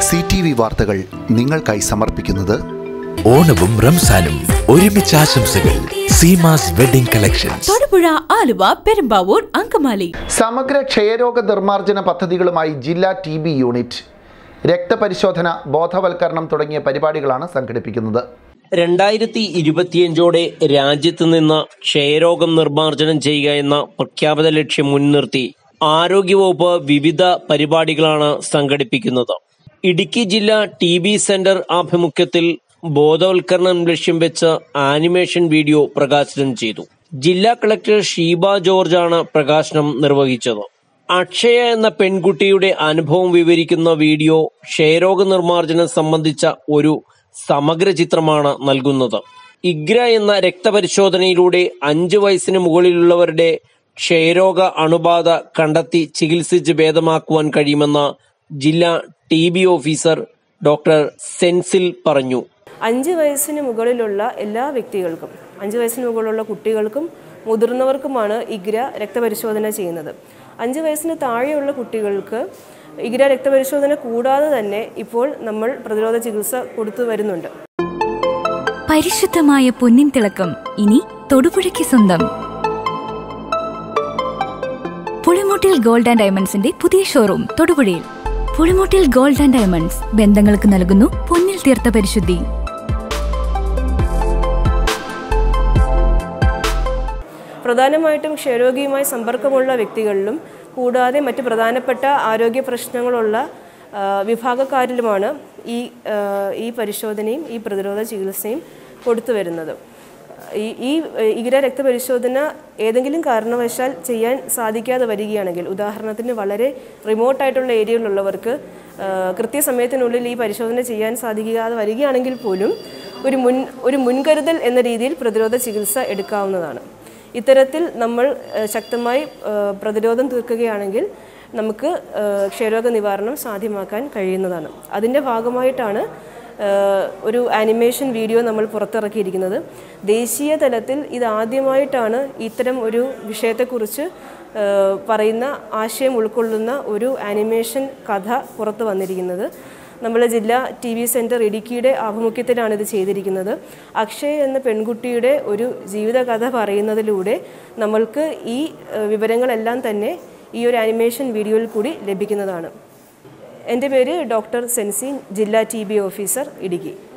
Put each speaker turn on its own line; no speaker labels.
C T V വാർത്തകൾ നിങ്ങൾക്കായി സമർപ്പിക്കുന്നത്
ഓണവും റംസാനും ഒരുമിച്ച് ആശംസകൾ സീമാസ് വെഡിംഗ് കളക്ഷൻസ്
തൊടുപുഴ ആലുവ പെരുമ്പാവൂർ അങ്കമാലി
സമഗ്ര ക്ഷയരോഗ നിർമ്മാർജ്ജന പദ്ധതികളുമായി ജില്ലാ ടി ബി യൂണിറ്റ് രക്തപരിശോധന ബോധവൽക്കരണം തുടങ്ങിയ പരിപാടികളാണ് സംഘടിപ്പിക്കുന്നത്
രണ്ടായിരത്തി ഇരുപത്തിയഞ്ചോടെ രാജ്യത്ത് നിന്ന് ക്ഷയരോഗം നിർമ്മാർജ്ജനം ചെയ്യുക എന്ന പ്രഖ്യാപിത ലക്ഷ്യം മുൻനിർത്തി ആരോഗ്യവകുപ്പ് വിവിധ പരിപാടികളാണ് സംഘടിപ്പിക്കുന്നത് ഇടുക്കി ജില്ലാ ടി ബി സെന്റർ ആഭിമുഖ്യത്തിൽ ബോധവൽക്കരണം ലക്ഷ്യം വെച്ച് ആനിമേഷൻ വീഡിയോ പ്രകാശനം ചെയ്തു ജില്ലാ കളക്ടർ ഷീബ ജോർജാണ് പ്രകാശനം നിർവഹിച്ചത് അക്ഷയ എന്ന പെൺകുട്ടിയുടെ അനുഭവം വിവരിക്കുന്ന വീഡിയോ ക്ഷയരോഗ നിർമ്മാർജ്ജനം സംബന്ധിച്ച ഒരു സമഗ്ര ചിത്രമാണ് നൽകുന്നത് ഇഗ്ര എന്ന രക്തപരിശോധനയിലൂടെ അഞ്ച് വയസ്സിന് മുകളിലുള്ളവരുടെ ക്ഷയരോഗ അണുബാധ കണ്ടെത്തി ചികിത്സിച്ച് ഭേദമാക്കുവാൻ കഴിയുമെന്ന് ജില്ലാ ടി ബി ഓഫീസർ ഡോക്ടർ സെൻസിൽ പറഞ്ഞു
അഞ്ച് വയസ്സിന് മുകളിലുള്ള എല്ലാ വ്യക്തികൾക്കും അഞ്ച് വയസ്സിന് മുകളിലുള്ള കുട്ടികൾക്കും മുതിർന്നവർക്കുമാണ് ഇഗ്ര രക്തപരിശോധന ചെയ്യുന്നത് അഞ്ച് വയസ്സിന് താഴെയുള്ള കുട്ടികൾക്ക് ഇഗ്ര രക്തപരിശോധന കൂടാതെ തന്നെ ഇപ്പോൾ നമ്മൾ പ്രതിരോധ ചികിത്സ കൊടുത്തു വരുന്നുണ്ട്
പരിശുദ്ധമായ പൊന്നിൻ തിളക്കം ഇനി തൊടുപുഴയ്ക്ക് സ്വന്തം പുളിമൂട്ടിൽ ഗോൾഡ് ആൻഡ് ഡയമണ്ട്സിന്റെ പുതിയ ഷോറൂം തൊടുപുഴയിൽ പുളിമൂട്ടിൽ ഗോൾഡ് ആൻഡ് ഡയമണ്ട്സ് ബന്ധങ്ങൾക്ക് നൽകുന്നു പൊന്നിൽ തീർത്ത പരിശുദ്ധി
പ്രധാനമായിട്ടും ക്ഷയരോഗിയുമായി സമ്പർക്കമുള്ള വ്യക്തികളിലും കൂടാതെ മറ്റ് പ്രധാനപ്പെട്ട ആരോഗ്യ പ്രശ്നങ്ങളുള്ള ആ, വിഭാഗക്കാരിലുമാണ് ഈ ആ, ഈ പരിശോധനയും ഈ പ്രതിരോധ ചികിത്സയും കൊടുത്തു വരുന്നത് ഈ ഈ ഇഗ്ര രക്തപരിശോധന ഏതെങ്കിലും കാരണവശാൽ ചെയ്യാൻ സാധിക്കാതെ വരികയാണെങ്കിൽ ഉദാഹരണത്തിന് വളരെ റിമോട്ടായിട്ടുള്ള ഏരിയയിലുള്ളവർക്ക് ആ, കൃത്യസമയത്തിനുള്ളിൽ ഈ പരിശോധന ചെയ്യാൻ സാധിക്കാതെ വരികയാണെങ്കിൽ പോലും ഒരു മുൻ ഒരു മുൻകരുതൽ എന്ന രീതിയിൽ പ്രതിരോധ ചികിത്സ എടുക്കാവുന്നതാണ് ഇത്തരത്തിൽ നമ്മൾ ആ, ശക്തമായി ആ, പ്രതിരോധം തീർക്കുകയാണെങ്കിൽ നമുക്ക് ആ, ക്ഷയരോഗ നിവാരണം സാധ്യമാക്കാൻ കഴിയുന്നതാണ് അതിൻ്റെ ഭാഗമായിട്ടാണ് ആ, ഒരു ആനിമേഷൻ വീഡിയോ നമ്മൾ പുറത്തിറക്കിയിരിക്കുന്നത് ദേശീയ തലത്തിൽ ഇതാദ്യമായിട്ടാണ് ഇത്തരം ഒരു വിഷയത്തെക്കുറിച്ച് ആ, പറയുന്ന ആശയം ഉൾക്കൊള്ളുന്ന ഒരു ആനിമേഷൻ കഥ പുറത്തു വന്നിരിക്കുന്നത് നമ്മുടെ ജില്ലാ ടി വി സെൻറ്റർ ഇടുക്കിയുടെ ആഭിമുഖ്യത്തിലാണ് ഇത് ചെയ്തിരിക്കുന്നത് അക്ഷയ് എന്ന പെൺകുട്ടിയുടെ ഒരു ജീവിതകഥ പറയുന്നതിലൂടെ നമ്മൾക്ക് ഈ ഏഹ്, വിവരങ്ങളെല്ലാം തന്നെ ഈ ഒരു ആനിമേഷൻ വീഡിയോയിൽ കൂടി ലഭിക്കുന്നതാണ് എൻ്റെ പേര് ഡോക്ടർ സെൻസി ജില്ലാ ടി ബി ഓഫീസർ ഇടുക്കി